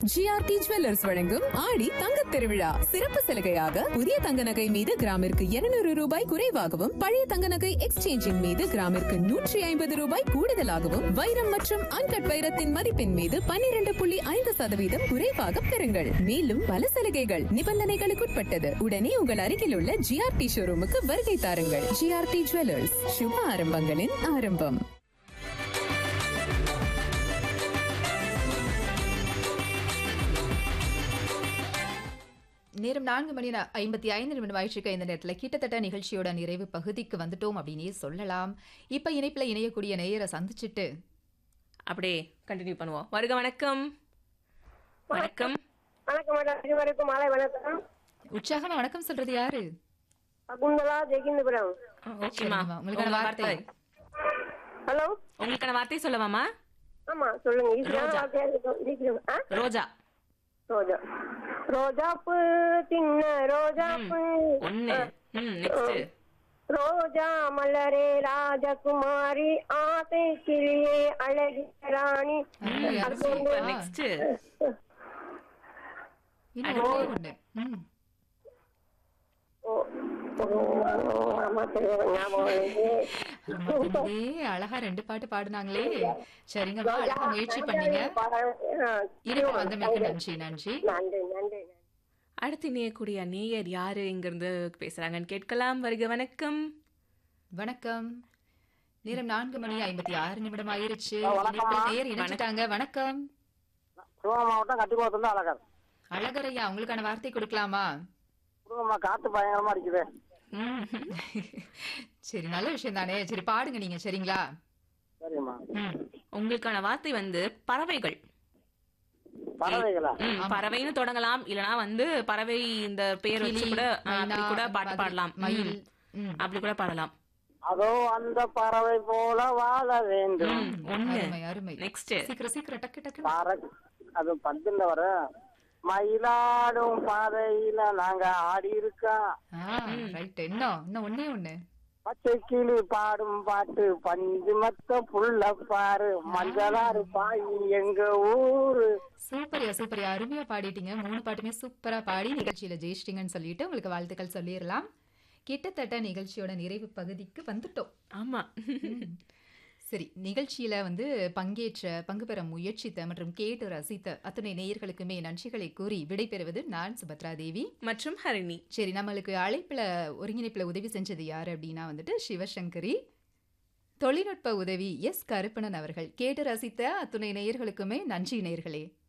GRT jewellers வழங்கும் ஆடி தங்கத் திருவிழா சிறப்பு சலுகையாக புதிய தங்க நகை மீது கிராமிற்கு 200 ரூபாய் குறைவாகவும் பழைய தங்க நகை எக்ஸ்சேஞ்சின் மீது கிராமிற்கு நூற்றி ஐம்பது ரூபாய் கூடுதலாகவும் வைரம் மற்றும் அன்கட் வைரத்தின் மதிப்பின் மீது 12.5% புள்ளி ஐந்து சதவீதம் குறைவாக பெறுங்கள் மேலும் பல சலுகைகள் நிபந்தனைகளுக்குட்பட்டது உடனே உங்கள் அருகில் உள்ள ஜிஆர்டி ஷோரூமுக்கு வருகை தாருங்கள் ஜிஆர்டி ஜுவல்லர்ஸ் சுப ஆரம்பங்களின் ஆரம்பம் நேரம் நான்கு மணி நா- ஐம்பத்தி ஐந்து நிமிடம் ஆயிடுச்சு இந்த நேரத்தில் கிட்டத்தட்ட நிகழ்ச்சியோட நிறைவு பகுதிக்கு வந்துட்டோம் அப்படின்னே சொல்லலாம் இப்போ இணைப்பில் இணையக்கூடிய நேயரை சந்திச்சுட்டு அப்படியே கண்டினியூ பண்ணுவோம் வருக வணக்கம் வணக்கம் வணக்கம் மேடம் இருவருக்கும் மாலை வணக்கம் உற்சாகமா வணக்கம் சொல்றது யாரு சகுந்தலா ஜெகிந்தபுரம் ஓகேமா சரிம்மா, உங்களுக்கான வார்த்தை. ஹலோ உங்களுக்கான வார்த்தை சொல்லவாமா ஆமா சொல்லுங்க ஈஸியான ரோஜா. வார்த்தையா இருக்கும். சீக்கிரம். ஆ? ரோஜா ரோஜா ரோஜாப்பு சின்ன ரோஜாப்பு ஒண்ணு ம் நெக்ஸ்ட் ரோஜா மலரே ராஜகுமாரி ஆசை கிளியே அழகிய ராணி அருமை, அருமை. சூப்பர் நெக்ஸ்ட் இன்னும் ஒண்ணே ஒண்ணு ம். ஓ, ஓ, ஆமா தெரியும் ஞாபகம் இல்லையே. ஆமா, பெண்களே, அழகா ரெண்டு பாட்டு பாடுனாங்களே சரிங்கம்மா அழகா முயற்சி பண்ணீங்க ஆ, இனிப்பு வந்தமைக்கு நன்றி நன்றி நன்றி நன்றி அடுத்து இணையக்கூடிய நேயர் யாரு இங்க இருந்து பேசுறாங்கன்னு கேட்கலாம் வருக வணக்கம் வணக்கம் நேரம் நான்கு மணி ஐம்பத்தி ஆறு நிமிடம் ஆயிருச்சு இணைப்பில் நேயர் இணைச்சிட்டாங்க வணக்கம் சிவகங்கை மாவட்டம் கட்டிக்குளத்துல அழகர் அழகரையா உங்களுக்கான வார்த்தை கொடுக்கலாமா குடும்பமா காத்து பயங்கரமா அடிக்குது ம், சரி நல்ல விஷயம் தானே சரி பாடுங்க நீங்க சரிங்களா சரிம்மா ம். உங்களுக்கான வார்த்தை வந்து பறவைகள் பறவைகளா ம், பறவைன்னு தொடங்கலாம் இல்லனா வந்து பறவை இந்த பேர் வச்சு கிளி, கூட ஆ, அப்படி மைனா, கூட அந்த பாட்டு மாதிரி, பாடலாம் மயில் ம். ம். அப்படி கூட பாடலாம் அதோ அந்த பறவை போல வாழ வேண்டும் ம், ஒண்ணு அருமை அருமை நெக்ஸ்ட் சீக்கிரம் சீக்கிரம் டக்கு டக்கு பற அது பத்துல வர மயிலாடும் பாதையில நாங்க ஆடி இருக்கோம் ரைட் இன்னும் இன்னும் ஒண்ணே ஒண்ணு பச்சை கிளி பாடும் பாட்டு பஞ்சு மத்த புள்ள பாரு மஞ்சளாறு பாய் எங்க ஊரு சூப்பர்யா சூப்பர்யா அருமையா பாடிட்டீங்க மூணு பாட்டுமே சூப்பரா பாடி நிகழ்ச்சியில ஜெயிச்சிட்டீங்கன்னு சொல்லிட்டு உங்களுக்கு வாழ்த்துக்கள் சொல்லிடலாம் கிட்டத்தட்ட நிகழ்ச்சியோட நிறைவு பகுதிக்கு வந்துட்டோம் ஆமா சரி நிகழ்ச்சியில வந்து பங்கேற்ற பங்கு பெற முயற்சித்த மற்றும் கேட்டு ரசித்த அத்தனை நேயர்களுக்குமே நன்றிகளை கூறி விடைபெறுவது நான் சுபத்ரா தேவி மற்றும் ஹரிணி சரி நம்மளுக்கு அழைப்புல ஒருங்கிணைப்புல உதவி செஞ்சது யாரு அப்படின்னா வந்துட்டு சிவசங்கரி தொழில்நுட்ப உதவி எஸ் கருப்பணன் அவர்கள் கேட்டு ரசித்த அத்துணை நேயர்களுக்குமே நன்றி நேயர்களே